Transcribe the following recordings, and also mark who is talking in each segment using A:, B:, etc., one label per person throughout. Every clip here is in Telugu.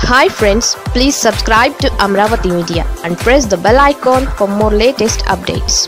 A: hi friends please subscribe to Amaravati media and press the bell icon for more latest updates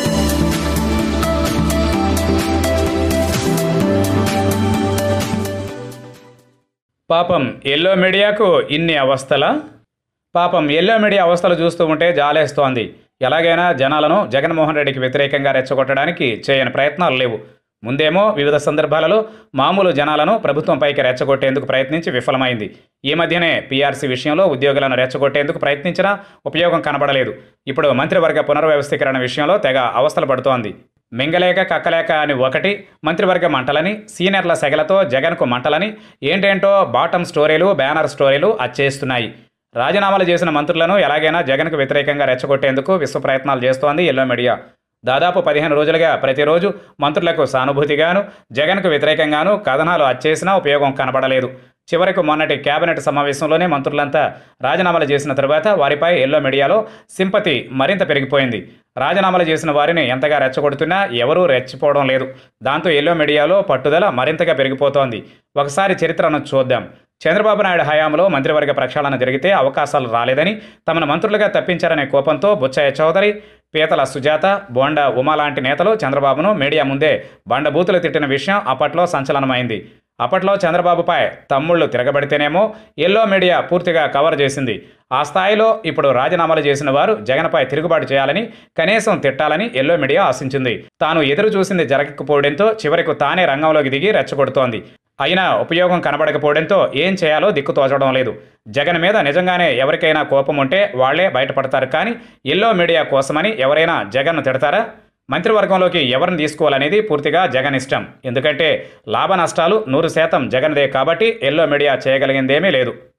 B: పాపం ఎల్లో మీడియాకు ఇన్ని అవస్థలా పాపం ఎల్లో మీడియా అవస్థలు చూస్తూ ఉంటే జాలేస్తోంది ఎలాగైనా జనాలను జగన్మోహన్ రెడ్డికి వ్యతిరేకంగా రెచ్చగొట్టడానికి చేయని ప్రయత్నాలు లేవు ముందేమో వివిధ సందర్భాలలో మామూలు జనాలను ప్రభుత్వంపైకి రెచ్చగొట్టేందుకు ప్రయత్నించి విఫలమైంది ఈ మధ్యనే పీఆర్సీ విషయంలో ఉద్యోగులను రెచ్చగొట్టేందుకు ప్రయత్నించినా ఉపయోగం కనబడలేదు ఇప్పుడు మంత్రివర్గ పునర్వ్యవస్థీకరణ విషయంలో తెగ అవస్థలు పడుతోంది మింగలేక కక్కలేక అని ఒకటి మంత్రివర్గ మంటలని సీనియర్ల సెగలతో జగన్కు మంటలని ఏంటేంటో బాటమ్ స్టోరీలు బ్యానర్ స్టోరీలు అచ్చేస్తున్నాయి రాజీనామాలు చేసిన మంత్రులను ఎలాగైనా జగన్కు వ్యతిరేకంగా రెచ్చగొట్టేందుకు విశ్వ ప్రయత్నాలు చేస్తోంది ఎల్లో మీడియా దాదాపు పదిహేను రోజులుగా ప్రతిరోజు మంత్రులకు సానుభూతిగాను జగన్కు వ్యతిరేకంగాను కథనాలు అచ్చేసినా ఉపయోగం కనబడలేదు చివరకు మొన్నటి కేబినెట్ సమావేశంలోనే మంత్రులంతా రాజీనామాలు చేసిన తరువాత వారిపై ఎల్లో మీడియాలో సింపతి మరింత పెరిగిపోయింది రాజీనామాలు చేసిన వారిని ఎంతగా రెచ్చగొడుతున్నా ఎవరూ రెచ్చిపోవడం లేదు దాంతో ఎల్లో మీడియాలో పట్టుదల మరింతగా పెరిగిపోతోంది ఒకసారి చరిత్రను చూద్దాం చంద్రబాబు నాయుడు హయాంలో మంత్రివర్గ ప్రక్షాళన జరిగితే అవకాశాలు రాలేదని తమను మంత్రులుగా తప్పించారనే కోపంతో బుచ్చయ్య చౌదరి పీతల సుజాత బోండా ఉమా లాంటి నేతలు చంద్రబాబును మీడియా ముందే బండబూతులు తిట్టిన విషయం అప్పట్లో సంచలనమైంది అప్పట్లో చంద్రబాబుపై తమ్ముళ్ళు తిరగబడితేనేమో ఎల్లో మీడియా పూర్తిగా కవర్ చేసింది ఆ స్థాయిలో ఇప్పుడు రాజీనామాలు చేసిన వారు జగన్పై తిరుగుబాటు చేయాలని కనీసం తిట్టాలని ఎల్లో మీడియా ఆశించింది తాను ఎదురు చూసింది జరగకపోవడంతో చివరికి తానే రంగంలోకి దిగి రెచ్చగొడుతోంది అయినా ఉపయోగం కనబడకపోవడంతో ఏం చేయాలో దిక్కు తోచడం లేదు జగన్ మీద నిజంగానే ఎవరికైనా కోపం ఉంటే వాళ్లే బయటపడతారు కానీ ఎల్లో మీడియా కోసమని ఎవరైనా జగన్ను తిడతారా మంత్రివర్గంలోకి ఎవరిని తీసుకోవాలనేది పూర్తిగా జగన్ ఇష్టం ఎందుకంటే లాభ నష్టాలు నూరు శాతం జగన్దే కాబట్టి ఎల్లో మీడియా చేయగలిగిందేమీ లేదు